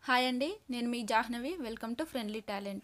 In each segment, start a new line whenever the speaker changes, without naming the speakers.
hi అండి నేను మీ Jahnavi welcome to friendly talent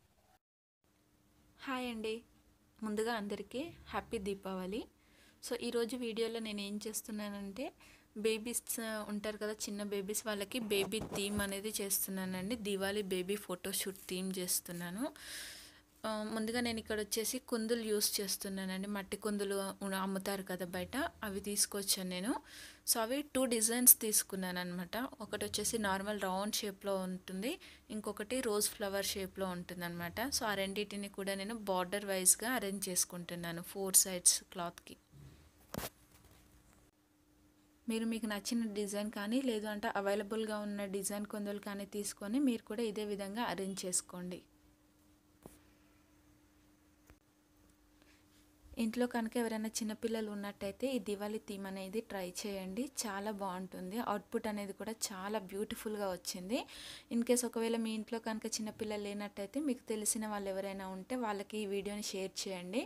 hi అండి ముందుగా అందరికీ హ్యాపీ దీపావళి సో ఈరోజు వీడియోలో నేను ఏం చేస్తున్నానంటే బేబీస్ ఉంటారు కదా చిన్న బేబీస్ వాళ్ళకి బేబీ థీమ్ అనేది చేస్తున్నానండి దివాళీ బేబీ ఫోటోషూట్ థీమ్ చేస్తున్నాను ఆ, ముందుగా నేను ఇక్కడ వచ్చేసి కుందులు యూస్ చేస్తున్నానండి మట్టి కుందులు ఉ- అమ్ముతారు కదా బయట అవి తీసుకొచ్చాను నేను సో అవి టూ డిజైన్స్ తీసుకున్నాను అనమాట ఒకటి వచ్చేసి నార్మల్ రౌండ్ షేప్లో ఉంటుంది ఇంకొకటి రోజ్ ఫ్లవర్ షేప్లో ఉంటుంది అనమాట సో ఆ రెండింటిని కూడా నేను బార్డర్ వైజ్గా అరేంజ్ చేసుకుంటున్నాను ఫోర్ సైడ్స్ క్లాత్కి మీరు మీకు నచ్చిన డిజైన్ కానీ లేదు అంటే అవైలబుల్గా ఉన్న డిజైన్ కొందలు కానీ తీసుకొని మీరు కూడా ఇదే విధంగా అరేంజ్ చేసుకోండి ఇంట్లో కనుక ఎవరైనా చిన్నపిల్లలు ఉన్నట్టయితే ఈ దివాళీ థీమ్ అనేది ట్రై చేయండి చాలా బాగుంటుంది అవుట్పుట్ అనేది కూడా చాలా బ్యూటిఫుల్గా వచ్చింది ఇన్ కేస్ ఒకవేళ మీ ఇంట్లో కనుక చిన్నపిల్లలు లేనట్టయితే మీకు తెలిసిన వాళ్ళు ఎవరైనా ఉంటే వాళ్ళకి ఈ వీడియోని షేర్ చేయండి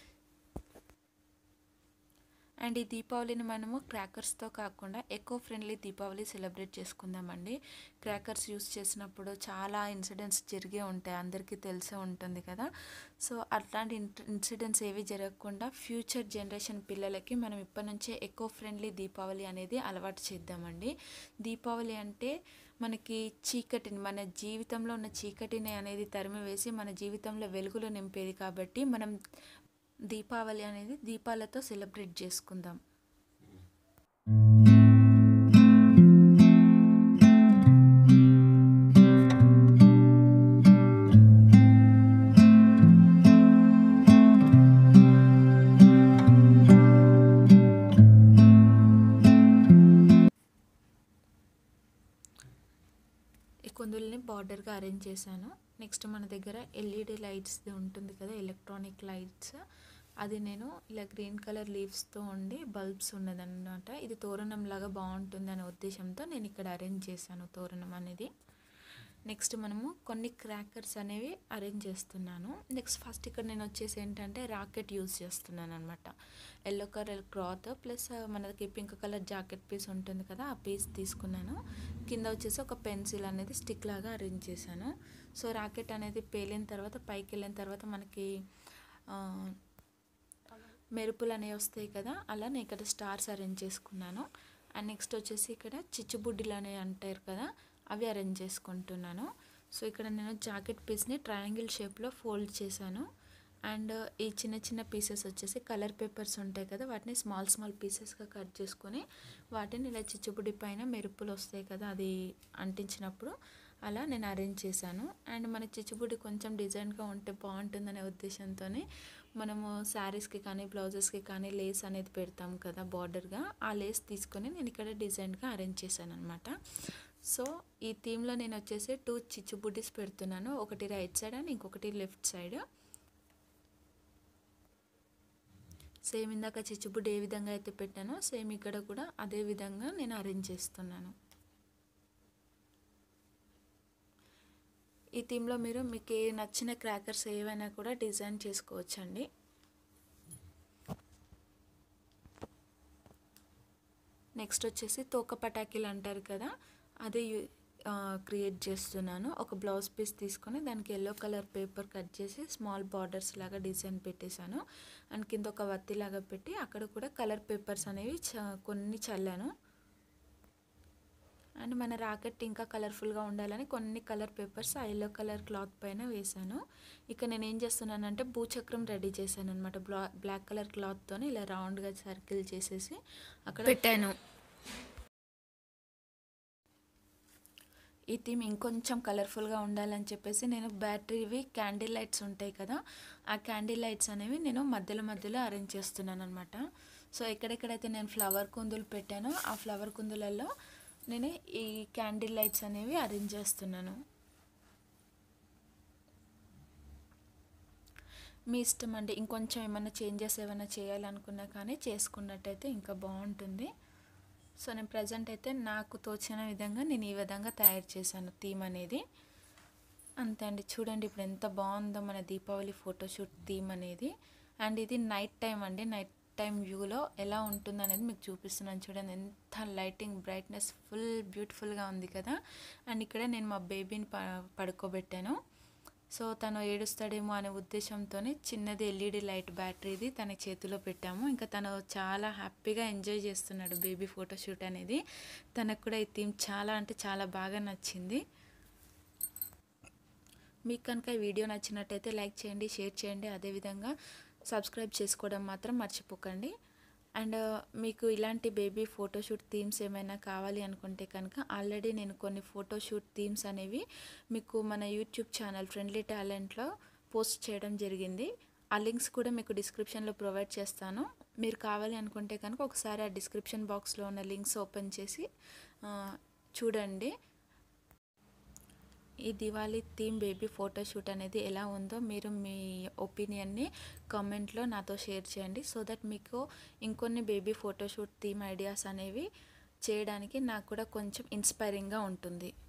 అండ్ ఈ దీపావళిని మనము క్రాకర్స్తో కాకుండా ఎకో ఫ్రెండ్లీ దీపావళి సెలబ్రేట్ చేసుకుందామండి క్రాకర్స్ యూస్ చేసినప్పుడు చాలా ఇన్సిడెంట్స్ జరిగే ఉంటాయి అందరికీ తెలిసే ఉంటుంది కదా సో అట్లాంటి ఇన్సిడెంట్స్ ఏవి జరగకుండా ఫ్యూచర్ జనరేషన్ పిల్లలకి మనం ఇప్పటి నుంచే ఎకో ఫ్రెండ్లీ దీపావళి అనేది అలవాటు చేద్దామండి దీపావళి అంటే మనకి చీకటిని మన జీవితంలో ఉన్న చీకటిని అనేది తరిమివేసి మన జీవితంలో వెలుగులు నింపేది కాబట్టి మనం దీపావళి అనేది దీపాలతో సెలబ్రేట్ చేసుకుందాం ఈ కొందుల్ని బార్డర్గా అరేంజ్ చేశాను నెక్స్ట్ మన దగ్గర ఎల్ఈడి లైట్స్ ఉంటుంది కదా ఎలక్ట్రానిక్ లైట్స్ అది నేను ఇలా గ్రీన్ కలర్ లీవ్స్తో ఉండి బల్బ్స్ ఉన్నదన్నమాట ఇది తోరణం లాగా బాగుంటుంది అనే ఉద్దేశంతో నేను ఇక్కడ అరేంజ్ చేశాను తోరణం అనేది నెక్స్ట్ మనము కొన్ని క్రాకర్స్ అనేవి అరేంజ్ చేస్తున్నాను నెక్స్ట్ ఫస్ట్ ఇక్కడ నేను వచ్చేసి ఏంటంటే రాకెట్ యూజ్ చేస్తున్నాను అనమాట ఎల్లో కలర్ క్లాత్ ప్లస్ మనకి పింక్ కలర్ జాకెట్ పీస్ ఉంటుంది కదా ఆ పీస్ తీసుకున్నాను కింద వచ్చేసి ఒక పెన్సిల్ అనేది స్టిక్ లాగా అరేంజ్ చేశాను సో రాకెట్ అనేది పేలిన తర్వాత పైకి వెళ్ళిన తర్వాత మనకి ఆ, మెరుపులు అనేవి వస్తాయి కదా అలా నేను ఇక్కడ స్టార్స్ అరేంజ్ చేసుకున్నాను అండ్ నెక్స్ట్ వచ్చేసి ఇక్కడ చిచ్చుబుడ్డిలు అనేవి అంటారు కదా అవి అరేంజ్ చేసుకుంటున్నాను సో ఇక్కడ నేను జాకెట్ పీస్ని ట్రయాంగిల్ షేప్లో ఫోల్డ్ చేశాను అండ్ ఈ చిన్న చిన్న పీసెస్ వచ్చేసి కలర్ పేపర్స్ ఉంటాయి కదా వాటిని స్మాల్ స్మాల్ పీసెస్గా కట్ చేసుకొని వాటిని ఇలా చిచ్చుబుడి పైన మెరుపులు వస్తాయి కదా అది అంటించినప్పుడు అలా నేను అరేంజ్ చేశాను అండ్ మన చిచ్చుబుడి కొంచెం డిజైన్గా ఉంటే బాగుంటుందనే ఉద్దేశంతో మనము శారీస్కి కానీ బ్లౌజెస్కి కానీ లేస్ అనేది పెడతాం కదా బార్డర్గా ఆ లేస్ తీసుకొని నేను ఇక్కడ డిజైన్గా అరేంజ్ చేశాను అనమాట సో ఈ థీమ్లో నేను వచ్చేసి టూ చిచ్చుబుడ్డీస్ పెడుతున్నాను ఒకటి రైట్ సైడ్ అండ్ ఇంకొకటి లెఫ్ట్ సైడ్ సేమ్ ఇందాక చిచ్చుబుడ్డి ఏ విధంగా అయితే పెట్టానో సేమ్ ఇక్కడ కూడా అదే విధంగా నేను అరేంజ్ చేస్తున్నాను ఈ థీమ్లో మీరు మీకు ఏ నచ్చిన క్రాకర్స్ ఏవైనా కూడా డిజైన్ చేసుకోవచ్చండి నెక్స్ట్ వచ్చేసి తోక పటాకీలు అంటారు కదా అది క్రియేట్ చేస్తున్నాను ఒక బ్లౌజ్ పీస్ తీసుకొని దానికి ఎల్లో కలర్ పేపర్ కట్ చేసి స్మాల్ బార్డర్స్ లాగా డిజైన్ పెట్టేశాను అండ్ కింద ఒక వత్తి లాగా పెట్టి అక్కడ కూడా కలర్ పేపర్స్ అనేవి చ- కొన్ని చల్లాను అండ్ మన రాకెట్ ఇంకా కలర్ఫుల్గా ఉండాలని కొన్ని కలర్ పేపర్స్ ఆ ఎల్లో కలర్ క్లాత్ పైన వేశాను ఇక నేను ఏం చేస్తున్నానంటే భూచక్రం రెడీ చేశాను అనమాట బ్లా బ్లాక్ కలర్ క్లాత్తో ఇలా రౌండ్గా సర్కిల్ చేసేసి అక్కడ పెట్టాను ఈ థీమ్ ఇంకొంచెం కలర్ఫుల్గా ఉండాలని చెప్పేసి నేను బ్యాటరీవి క్యాండిల్ లైట్స్ ఉంటాయి కదా ఆ క్యాండిల్ లైట్స్ అనేవి నేను మధ్యలో మధ్యలో అరేంజ్ చేస్తున్నాను అనమాట సో ఎక్కడెక్కడైతే నేను ఫ్లవర్ కుందులు పెట్టానో ఆ ఫ్లవర్ కుందులలో నేను ఈ క్యాండిల్ లైట్స్ అనేవి అరేంజ్ చేస్తున్నాను మీ ఇష్టం అండి ఇంకొంచెం ఏమైనా చేంజెస్ ఏమైనా చేయాలనుకున్నా కానీ చేసుకున్నట్టయితే ఇంకా బాగుంటుంది సో నేను ప్రజెంట్ అయితే నాకు తోచిన విధంగా నేను ఈ విధంగా తయారు చేశాను థీమ్ అనేది అంతే అండి చూడండి ఇప్పుడు ఎంత బాగుందో మన దీపావళి ఫోటోషూట్ థీమ్ అనేది అండ్ ఇది నైట్ టైం అండి నైట్ టైం వ్యూలో ఎలా ఉంటుంది అనేది మీకు చూపిస్తున్నాను చూడండి ఎంత లైటింగ్ బ్రైట్నెస్ ఫుల్ బ్యూటిఫుల్గా ఉంది కదా అండ్ ఇక్కడ నేను మా బేబీని ప పడుకోబెట్టాను సో తను ఏడుస్తాడేమో అనే ఉద్దేశంతో చిన్నది ఎల్ఈడి లైట్ బ్యాటరీది తన చేతిలో పెట్టాము ఇంకా తను చాలా హ్యాపీగా ఎంజాయ్ చేస్తున్నాడు బేబీ ఫోటోషూట్ అనేది తనకు కూడా ఈ థీమ్ చాలా అంటే చాలా బాగా నచ్చింది మీకు కనుక ఈ వీడియో నచ్చినట్టయితే లైక్ చేయండి షేర్ చేయండి అదేవిధంగా సబ్స్క్రైబ్ చేసుకోవడం మాత్రం మర్చిపోకండి అండ్ మీకు ఇలాంటి బేబీ ఫోటోషూట్ థీమ్స్ ఏమైనా కావాలి అనుకుంటే కనుక ఆల్రెడీ నేను కొన్ని ఫోటోషూట్ థీమ్స్ అనేవి మీకు మన యూట్యూబ్ ఛానల్ ఫ్రెండ్లీ టాలెంట్లో పోస్ట్ చేయడం జరిగింది ఆ లింక్స్ కూడా మీకు డిస్క్రిప్షన్లో ప్రొవైడ్ చేస్తాను మీరు కావాలి అనుకుంటే కనుక ఒకసారి ఆ డిస్క్రిప్షన్ బాక్స్లో ఉన్న లింక్స్ ఓపెన్ చేసి ఆ, చూడండి ఈ దివాళీ థీమ్ బేబీ ఫోటోషూట్ అనేది ఎలా ఉందో మీరు మీ ఒపీనియన్ని కామెంట్లో నాతో షేర్ చేయండి సో దట్ మీకు ఇంకొన్ని బేబీ ఫోటోషూట్ థీమ్ ఐడియాస్ అనేవి చేయడానికి నాకు కూడా కొంచెం ఇన్స్పైరింగ్గా ఉంటుంది